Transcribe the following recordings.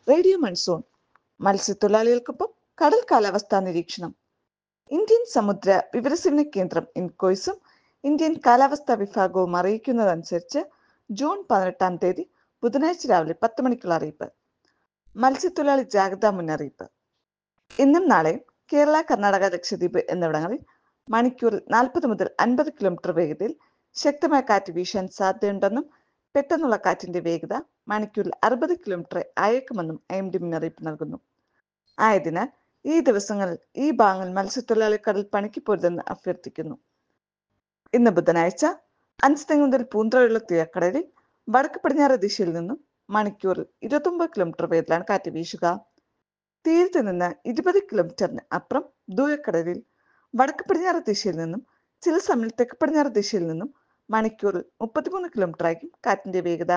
radio monsoon മത്സ്യത്തൊഴിലാളികൾക്കൊപ്പം കടൽ കാലാവസ്ഥാ നിരീക്ഷണം ഇന്ത്യൻ സമുദ്ര വിവരസേവന കേന്ദ്രം ഇൻകോയ്സും ഇന്ത്യൻ കാലാവസ്ഥാ വിഭാഗവും അറിയിക്കുന്നതനുസരിച്ച് ജൂൺ പതിനെട്ടാം തീയതി ബുധനാഴ്ച രാവിലെ പത്ത് മണിക്കുള്ള അറിയിപ്പ് മത്സ്യത്തൊഴിലാളി ജാഗ്രതാ മുന്നറിയിപ്പ് ഇന്നും നാളെയും കേരള കർണാടക ലക്ഷദ്വീപ് എന്നിവിടങ്ങളിൽ മണിക്കൂറിൽ നാൽപ്പത് മുതൽ അൻപത് കിലോമീറ്റർ വേഗതയിൽ ശക്തമായ കാറ്റ് വീശാൻ സാധ്യതയുണ്ടെന്നും പെട്ടെന്നുള്ള കാറ്റിന്റെ വേഗത മണിക്കൂറിൽ അറുപത് കിലോമീറ്റർ അയക്കുമെന്നും ഐ എം ഡി മുന്നറിയിപ്പ് നൽകുന്നു ആയതിനാൽ ഈ ദിവസങ്ങളിൽ ഈ ഭാഗങ്ങൾ മത്സ്യത്തൊഴിലാളി കടൽ പണിക്ക് പോരുതെന്ന് അഭ്യർത്ഥിക്കുന്നു ഇന്ന് ബുധനാഴ്ച അഞ്ചുതെങ്ങ് മുതൽ പൂന്തറയുള്ള തീരക്കടലിൽ വടക്ക് പടിഞ്ഞാറ് ദിശയിൽ നിന്നും മണിക്കൂറിൽ ഇരുപത്തൊമ്പത് കിലോമീറ്റർ വേഗത്തിലാണ് കാറ്റ് വീശുക തീരത്ത് നിന്ന് ഇരുപത് കിലോമീറ്ററിന് അപ്പുറം ദൂരക്കടലിൽ വടക്ക് പടിഞ്ഞാറ് ദിശയിൽ നിന്നും ചില സമയം തെക്ക് പടിഞ്ഞാറ് ദിശയിൽ നിന്നും മണിക്കൂറിൽ മുപ്പത്തിമൂന്ന് കിലോമീറ്റർ ആയിരിക്കും കാറ്റിന്റെ വേഗത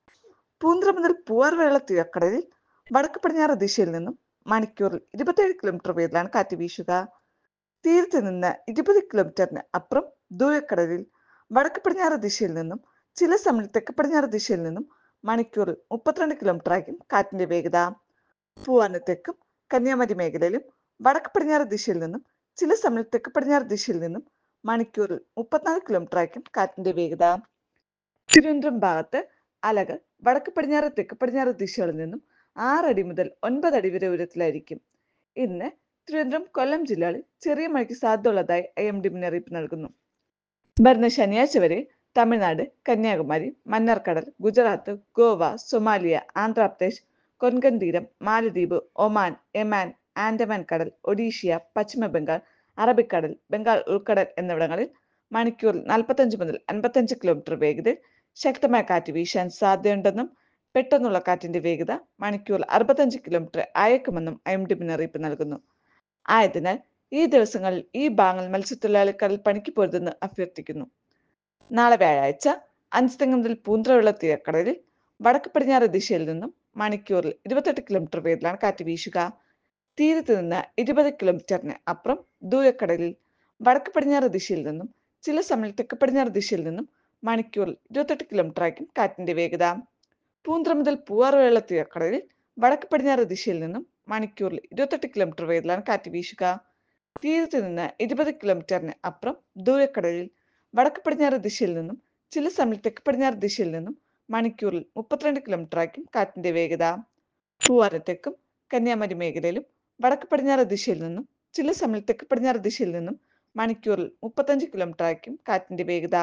പൂന്തറ മുതൽ പൂവാർവേള തീരക്കടലിൽ വടക്ക് പടിഞ്ഞാറ് ദിശയിൽ നിന്നും മണിക്കൂറിൽ ഇരുപത്തേഴ് കിലോമീറ്റർ വേഗത്തിലാണ് കാറ്റ് വീശുക തീരത്ത് നിന്ന് ഇരുപത് കിലോമീറ്ററിന് അപ്പുറം ദൂരക്കടലിൽ വടക്ക് പടിഞ്ഞാറ് ദിശയിൽ നിന്നും ചില സമയം തെക്ക് പടിഞ്ഞാറ് ദിശയിൽ നിന്നും മണിക്കൂറിൽ മുപ്പത്തിരണ്ട് കിലോമീറ്റർ ആയിരിക്കും കാറ്റിന്റെ വേഗത പൂവാന് തെക്കും കന്യാകുമാരി മേഖലയിലും വടക്ക് പടിഞ്ഞാറ് ദിശയിൽ നിന്നും ചില സമയം തെക്ക് പടിഞ്ഞാറ് ദിശയിൽ നിന്നും മണിക്കൂറിൽ മുപ്പത്തിനാല് കിലോമീറ്റർ ആയിരിക്കും കാറ്റിന്റെ വേഗത തിരുവനന്തപുരം ഭാഗത്ത് അലകൾ വടക്ക് പടിഞ്ഞാറ് തെക്ക് പടിഞ്ഞാറ് ദിശകളിൽ നിന്നും ആറടി മുതൽ ഒൻപത് അടി വരെ ഉയരത്തിലായിരിക്കും ഇന്ന് തിരുവനന്തപുരം കൊല്ലം ജില്ലകളിൽ ചെറിയ മഴയ്ക്ക് സാധ്യതയുള്ളതായി ഐ എം ഡി മുന്നറിയിപ്പ് നൽകുന്നു വരുന്ന ശനിയാഴ്ച വരെ തമിഴ്നാട് കന്യാകുമാരി മന്നാർക്കടൽ ഗുജറാത്ത് ഗോവ സൊമാലിയ ആന്ധ്രാപ്രദേശ് കൊൻകൻ തീരം മാലദ്വീപ് ഒമാൻ യെമാൻ ആൻഡമാൻ കടൽ ഒഡീഷ്യ പശ്ചിമ ബംഗാൾ അറബിക്കടൽ ബംഗാൾ ഉൾക്കടൽ എന്നിവിടങ്ങളിൽ മണിക്കൂറിൽ നാൽപ്പത്തഞ്ച് മുതൽ അൻപത്തഞ്ച് കിലോമീറ്റർ വേഗതയിൽ ശക്തമായ കാറ്റ് വീശാൻ സാധ്യതയുണ്ടെന്നും പെട്ടെന്നുള്ള കാറ്റിന്റെ വേഗത മണിക്കൂറിൽ അറുപത്തഞ്ച് കിലോമീറ്റർ അയക്കുമെന്നും ഐ എം ഡി മുന്നറിയിപ്പ് നൽകുന്നു ആയതിനാൽ ഈ ദിവസങ്ങളിൽ ഈ ഭാഗങ്ങൾ മത്സ്യത്തൊഴിലാളി കടൽ പണിക്ക് പോരുതെന്ന് അഭ്യർത്ഥിക്കുന്നു നാളെ വ്യാഴാഴ്ച അഞ്ചുതെങ്ങ് മുതൽ പൂന്തറയുള്ള തീരക്കടലിൽ വടക്ക് പടിഞ്ഞാറ് ദിശയിൽ നിന്നും മണിക്കൂറിൽ ഇരുപത്തെട്ട് കിലോമീറ്റർ വേഗത്തിലാണ് കാറ്റ് വീശുക തീരത്ത് നിന്ന് ഇരുപത് കിലോമീറ്ററിന് അപ്പുറം ദൂരക്കടലിൽ വടക്ക് പടിഞ്ഞാറ് ദിശയിൽ നിന്നും ചില സമയം തെക്ക് പടിഞ്ഞാറ് ദിശയിൽ നിന്നും മണിക്കൂറിൽ ഇരുപത്തെട്ട് കിലോമീറ്റർ ആയിരിക്കും കാറ്റിന്റെ വേഗത പൂന്തറ മുതൽ പൂവാറുവേള തീരക്കടലിൽ വടക്ക് പടിഞ്ഞാറ് ദിശയിൽ നിന്നും മണിക്കൂറിൽ ഇരുപത്തെട്ട് കിലോമീറ്റർ വേഗത്തിലാണ് കാറ്റ് വീശുക തീരത്ത് നിന്ന് ഇരുപത് കിലോമീറ്ററിന് അപ്പുറം ദൂരക്കടലിൽ വടക്ക് പടിഞ്ഞാറ് ദിശയിൽ നിന്നും ചില സമയം തെക്ക് പടിഞ്ഞാറ് ദിശയിൽ നിന്നും മണിക്കൂറിൽ മുപ്പത്തിരണ്ട് കിലോമീറ്റർ ആയിരിക്കും കാറ്റിന്റെ വേഗത പൂവാരത്തേക്കും കന്യാകുമാരി മേഖലയിലും വടക്ക് പടിഞ്ഞാറ് ദിശയിൽ നിന്നും ചില സമയം തെക്ക് പടിഞ്ഞാറ് ദിശയിൽ നിന്നും മണിക്കൂറിൽ മുപ്പത്തഞ്ച് കിലോമീറ്റർ ആയിരിക്കും കാറ്റിന്റെ വേഗത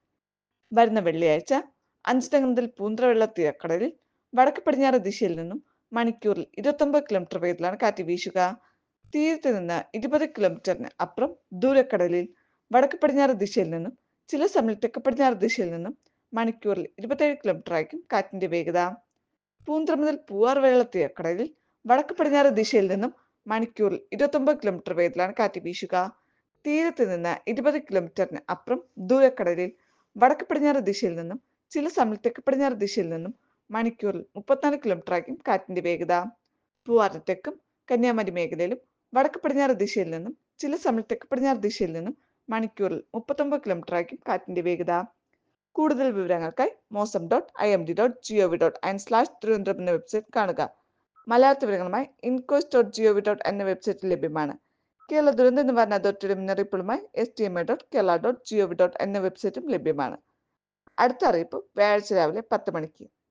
വരുന്ന വെള്ളിയാഴ്ച അഞ്ചുതെങ്ങ് മുതൽ പൂന്തറവെള്ള തീരക്കടലിൽ വടക്ക് പടിഞ്ഞാറ് ദിശയിൽ നിന്നും മണിക്കൂറിൽ ഇരുപത്തൊമ്പത് കിലോമീറ്റർ വേഗത്തിലാണ് കാറ്റ് വീശുക തീരത്ത് നിന്ന് ഇരുപത് കിലോമീറ്ററിന് അപ്പുറം ദൂരക്കടലിൽ വടക്ക് പടിഞ്ഞാറ് ദിശയിൽ നിന്നും ചില സമയം തെക്ക് പടിഞ്ഞാറ് ദിശയിൽ നിന്നും മണിക്കൂറിൽ ഇരുപത്തേഴ് കിലോമീറ്റർ ആയിരിക്കും കാറ്റിന്റെ വേഗത പൂന്തറ മുതൽ പൂവാർ വെള്ള തീരക്കടലിൽ വടക്ക് പടിഞ്ഞാറ് ദിശയിൽ നിന്നും മണിക്കൂറിൽ ഇരുപത്തൊമ്പത് കിലോമീറ്റർ വേഗത്തിലാണ് കാറ്റ് വീശുക തീരത്ത് നിന്ന് ഇരുപത് കിലോമീറ്ററിന് അപ്പുറം ദൂരക്കടലിൽ വടക്ക് പടിഞ്ഞാറ് ദിശയിൽ നിന്നും ചില സമയം തെക്ക് പടിഞ്ഞാറ് ദിശയിൽ നിന്നും മണിക്കൂറിൽ മുപ്പത്തിനാല് കിലോമീറ്റർ ആയിരിക്കും കാറ്റിന്റെ വേഗത പൂവാറിന് തെക്കും കന്യാകുമാരി മേഖലയിലും വടക്ക് പടിഞ്ഞാറ് ദിശയിൽ നിന്നും ചില സമയം തെക്ക് പടിഞ്ഞാറ് ദിശയിൽ നിന്നും മണിക്കൂറിൽ മുപ്പത്തൊമ്പത് കിലോമീറ്റർ ആയിരിക്കും കാറ്റിന്റെ വേഗത കൂടുതൽ വിവരങ്ങൾക്കായി Mausam dot I M D dot G O V dot in slash Thiruvananthapuram എന്ന വെബ്സൈറ്റ് കാണുക മലയാള വിവരങ്ങളുമായി INCOIS dot G O V dot എന്ന വെബ്സൈറ്റിൽ ലഭ്യമാണ് കേരള ദുരന്ത നിവാരണ അതോറിറ്റിയുടെ മുന്നറിയിപ്പുകളുമായി S T M A dot Kerala dot G O V dot എന്ന വെബ്സൈറ്റും ലഭ്യമാണ് അടുത്ത അറിയിപ്പ് വ്യാഴാഴ്ച രാവിലെ പത്ത് മണിക്ക്